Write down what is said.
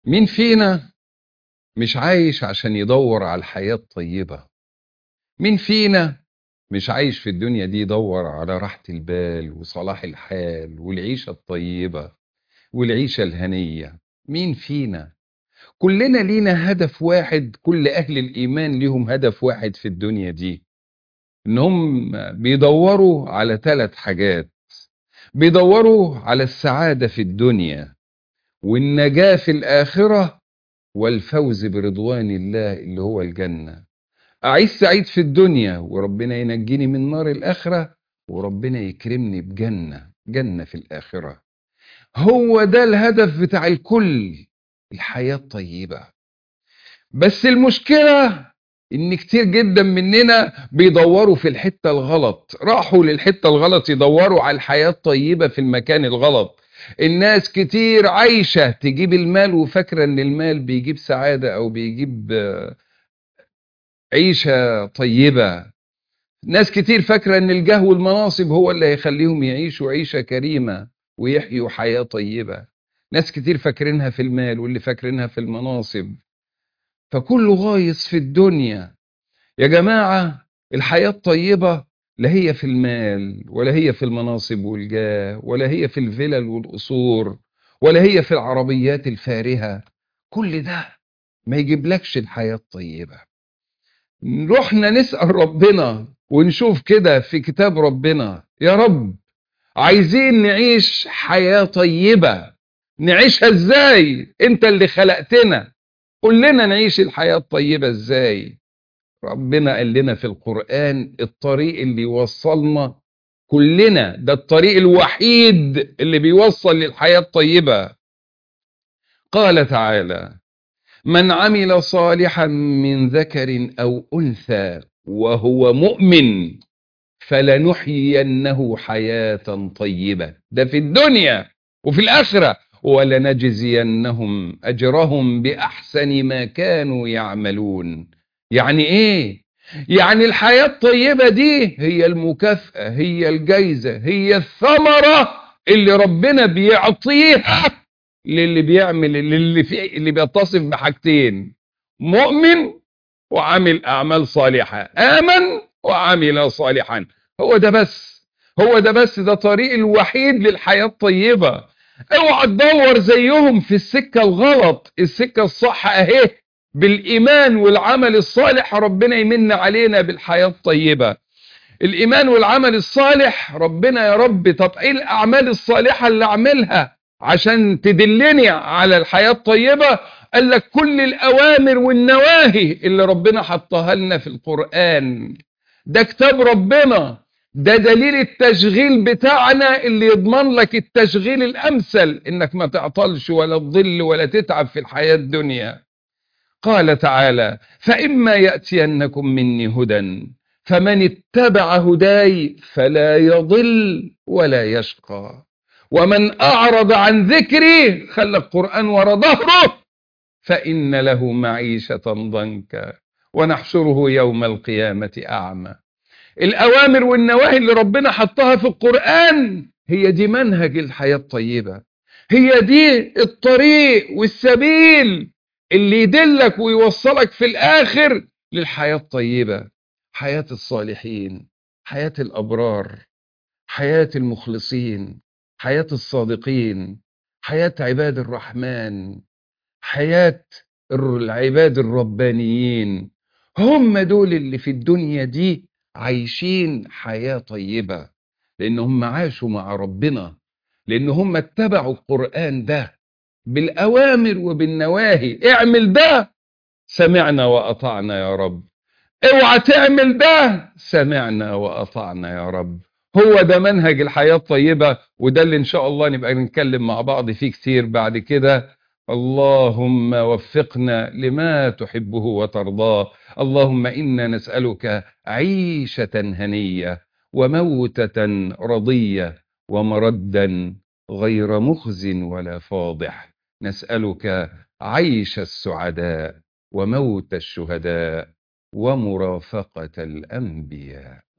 مين فينا مش عايش عشان يدور على الحياة الطيبة مين فينا مش عايش في الدنيا دي يدور على راحة البال وصلاح الحال والعيشة الطيبة والعيشة الهنية مين فينا كلنا لينا هدف واحد كل أهل الإيمان ليهم هدف واحد في الدنيا دي إنهم بيدوروا على ثلاث حاجات بيدوروا على السعادة في الدنيا والنجاة في الآخرة والفوز برضوان الله اللي هو الجنة أعيش سعيد في الدنيا وربنا ينجيني من نار الآخرة وربنا يكرمني بجنة جنة في الآخرة هو ده الهدف بتاع الكل الحياة الطيبة بس المشكلة ان كتير جدا مننا بيدوروا في الحتة الغلط راحوا للحتة الغلط يدوروا على الحياة الطيبة في المكان الغلط الناس كتير عايشة تجيب المال وفاكرة ان المال بيجيب سعادة او بيجيب عيشة طيبة ناس كتير فاكرة ان الجاه والمناصب هو اللي هيخليهم يعيشوا عيشة كريمة ويحيوا حياة طيبة ناس كتير فاكرينها في المال واللي فاكرينها في المناصب فكله غايص في الدنيا يا جماعة الحياة الطيبة لا هي في المال ولا هي في المناصب والجاه ولا هي في الفلل والقصور ولا هي في العربيات الفارهة كل ده ما يجيبلكش الحياة الطيبة رحنا نسأل ربنا ونشوف كده في كتاب ربنا يا رب عايزين نعيش حياة طيبة نعيشها ازاي انت اللي خلقتنا قول لنا نعيش الحياة الطيبة ازاي ربنا قال لنا في القرآن الطريق اللي يوصلنا كلنا ده الطريق الوحيد اللي بيوصل للحياة الطيبة قال تعالى من عمل صالحا من ذكر أو أنثى وهو مؤمن فلنحيينه حياة طيبة ده في الدنيا وفي الآخرة ولنجزينهم أجرهم بأحسن ما كانوا يعملون يعني إيه؟ يعني الحياة الطيبة دي هي المكافأة هي الجايزة هي الثمرة اللي ربنا بيعطيها للي بيعمل للي في اللي بيتصف بحاجتين مؤمن وعمل أعمال صالحة آمن وعمل صالحا هو ده بس هو ده بس ده طريق الوحيد للحياة الطيبة اوعى تدور زيهم في السكة الغلط السكة الصح اهي بالإيمان والعمل الصالح ربنا يمن علينا بالحياة الطيبة الإيمان والعمل الصالح ربنا يا رب طب ايه الأعمال الصالحة اللي أعملها عشان تدلني على الحياة الطيبة قال لك كل الأوامر والنواهي اللي ربنا حطها لنا في القرآن ده كتاب ربنا ده دليل التشغيل بتاعنا اللي يضمن لك التشغيل الأمثل إنك ما تعطلش ولا تضل ولا تتعب في الحياة الدنيا قال تعالى فإما يأتينكم مني هدى فمن اتبع هداي فلا يضل ولا يشقى ومن أعرض عن ذكري خلى القرآن ورا ظهره فإن له معيشة ضنكا ونحشره يوم القيامة أعمى الأوامر والنواهي اللي ربنا حطها في القرآن هي دي منهج الحياة الطيبة هي دي الطريق والسبيل اللي يدلك ويوصلك في الآخر للحياة الطيبة حياة الصالحين حياة الأبرار حياة المخلصين حياة الصادقين حياة عباد الرحمن حياة العباد الربانيين هم دول اللي في الدنيا دي عايشين حياة طيبة لأن هم عاشوا مع ربنا لأن هم اتبعوا القرآن ده بالأوامر وبالنواهي اعمل ده سمعنا وأطعنا يا رب اوعى تعمل ده سمعنا وأطعنا يا رب هو ده منهج الحياة الطيبة وده اللي إن شاء الله نبقى نتكلم مع بعض فيه كتير بعد كده اللهم وفقنا لما تحبه وترضاه اللهم إنا نسألك عيشة هنية وموتة رضية ومردا غير مخز ولا فاضح نسألك عيش السعداء وموت الشهداء ومرافقة الأنبياء